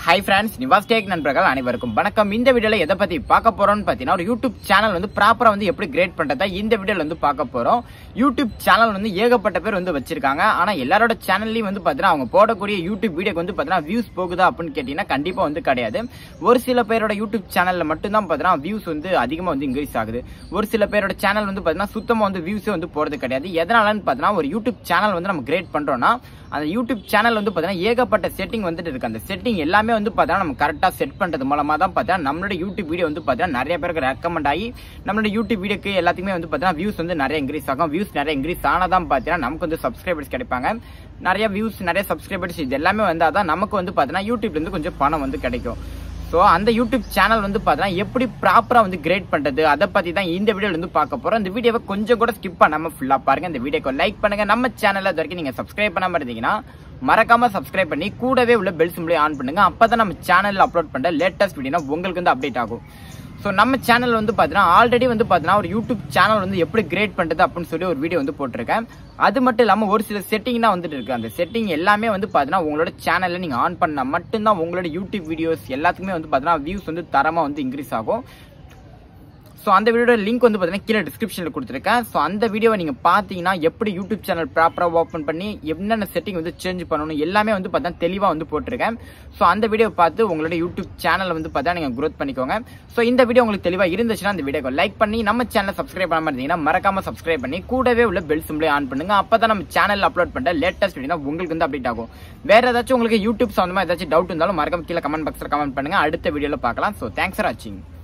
hi friends Nivas take நண்பர்கள் அனைவருக்கும் வணக்கம் இந்த வீடியோல எதை பத்தி பார்க்க போறோம்னு பார்த்தீங்கன்னா ஒரு யூடியூப் சேனல் வந்து ப்ராப்பரா வந்து எப்படி கிரியேட் பண்றதா இந்த வீடியோல வந்து பார்க்க போறோம் யூடியூப் சேனல் வந்து ஏகப்பட்ட பேர் வந்து வச்சிருக்காங்க ஆனா எல்லாரோட சேனல்லையும் வந்து பார்த்தீங்கன்னா அவங்க போடக்கூடிய யூடியூப் வீடியோக்கு வந்து பார்த்தீங்கன்னா வியூஸ் போகுதா அப்படின்னு கேட்டீங்கன்னா கண்டிப்பா வந்து கிடையாது ஒரு சில பேரோட யூடியூப் சேனல்ல மட்டும்தான் பார்த்தீங்கன்னா வியூஸ் வந்து அதிகமா வந்து இன்க்ரீஸ் ஆகுது ஒரு சில பேரோட சேனல் வந்து பார்த்தீங்கன்னா சுத்தமா வந்து வியூஸே வந்து போறது கிடையாது எதனாலன்னு பார்த்தீங்கன்னா ஒரு யூடியூப் சேனல் வந்து நம்ம கிரியேட் பண்றோம்னா அந்த யூடியூப் சேனல் வந்து பார்த்தீங்கன்னா ஏகப்பட்ட செட்டிங் வந்துட்டு இருக்கு அந்த செட்டிங் எல்லாமே வந்து பார்த்தீங்கன்னா நம்ம கரெக்டாக செட் பண்ணுறது மூலமாக தான் பார்த்தீங்கன்னா நம்மளோட யூடியூப் வீடியோ வந்து பார்த்தீங்கன்னா நிறைய பேருக்கு ரெக்கமெண்ட் ஆகி நம்மளோட யூடியூப் வீடியோக்கு எல்லாத்துக்குமே வந்து பார்த்தீங்கன்னா வியூஸ் வந்து நிறைய இன்க்ரீஸ் ஆகும் வியூஸ் நிறைய இன்க்ரீஸ் ஆனால் தான் பார்த்தீங்கன்னா நமக்கு வந்து சப்ஸ்கிரைபர்ஸ் கிடைப்பாங்க நிறைய வியூஸ் நிறைய சப்ஸ்கிரைபர்ஸ் இது எல்லாமே வந்தால் தான் நமக்கு வந்து பார்த்தீங்கன்னா யூடியூப்லேருந்து கொஞ்சம் பணம் வந்து கிடைக்கும் ஸோ அந்த யூடியூப் சேனல் வந்து பார்த்தீங்கன்னா எப்படி ப்ராப்பராக வந்து கிரேட் பண்ணுறது அதை பற்றி தான் இந்த வீடியோவில் வந்து பார்க்க போகிறோம் இந்த வீடியோவை கொஞ்சம் கூட ஸ்கிப் பண்ணாமல் ஃபுல்லாக பாருங்கள் இந்த வீடியோக்கு லைக் பண்ணுங்கள் நம்ம சேனலில் இது வரைக்கும் நீங்கள் சப்ஸ்கிரைப் பண்ணாமல் இருந்தீங்கன்னா மறக்காம சப்ஸ்கிரைப் பண்ணி கூடவே உள்ள பெல் சிம்பிளே ஆன் பண்ணுங்க அப்பதான் நம்ம சேனல்ல அப்லோட் பண்ற லேட்டஸ்ட் வீடியோ உங்களுக்கு வந்து அப்டேட் ஆகும் ஸோ நம்ம சேனல் வந்து பார்த்தீங்கன்னா ஆல்ரெடி வந்து பார்த்தீங்கன்னா ஒரு யூடியூப் சேனல் வந்து எப்படி கிரியேட் பண்ணுறது அப்படின்னு சொல்லி ஒரு வீடியோ வந்து போட்டிருக்கேன் அது மட்டும் இல்லாமல் ஒரு சில செட்டிங் தான் வந்துட்டு இருக்கு அந்த செட்டிங் எல்லாமே வந்து பார்த்தீங்கன்னா உங்களோட சேனலில் நீங்கள் ஆன் பண்ணால் மட்டும்தான் உங்களோட யூடியூப் வீடியோஸ் எல்லாத்துக்குமே வந்து பார்த்தீங்கன்னா வியூஸ் வந்து தரமாக வந்து இன்க்ரீஸ் ஆகும் ஸோ அந்த வீடியோட லிங்க் வந்து பார்த்தீங்கன்னா கீழே டிஸ்கிரிப்ஷனில் கொடுத்துருக்கேன் ஸோ அந்த வீடியோவை நீங்கள் பார்த்தீங்கன்னா எப்படி யூடியூப் சேனல் ப்ராப்பராக ஓப்பன் பண்ணி என்னென்ன செட்டிங் வந்து சேஞ்ச் பண்ணணும் எல்லாமே வந்து பார்த்தீங்கன்னா தெளிவாக வந்து போட்டிருக்கேன் ஸோ அந்த வீடியோ பார்த்து உங்களோட யூடியூப் சேனலை வந்து பார்த்தா நீங்கள் க்ரோத் பண்ணிக்கோங்க ஸோ இந்த வீடியோ உங்களுக்கு தெளிவாக இருந்துச்சுன்னா அந்த வீடியோக்கு லைக் பண்ணி நம்ம சேனலை சப்ஸ்கிரைப் பண்ணாமல் இருந்தீங்கன்னா மறக்காம சப்ஸ்கிரைப் பண்ணி கூடவே உள்ள பெல் சிம்பிளே ஆன் பண்ணுங்க அப்போ தான் நம்ம சேனலில் அப்லோட் பண்ணுற லேட்டஸ்ட் வீடியோ உங்களுக்கு வந்து அப்டேட் ஆகும் வேற ஏதாச்சும் உங்களுக்கு யூடியூப் சம்மந்தமாக ஏதாச்சும் டவுட் இருந்தாலும் மறக்காம கீழே கமெண்ட் பாக்ஸில் கமெண்ட் பண்ணுங்க அடுத்த வீடியோவில் பார்க்கலாம் ஸோ தேங்க்ஸ் ஃபார் வாட்சிங்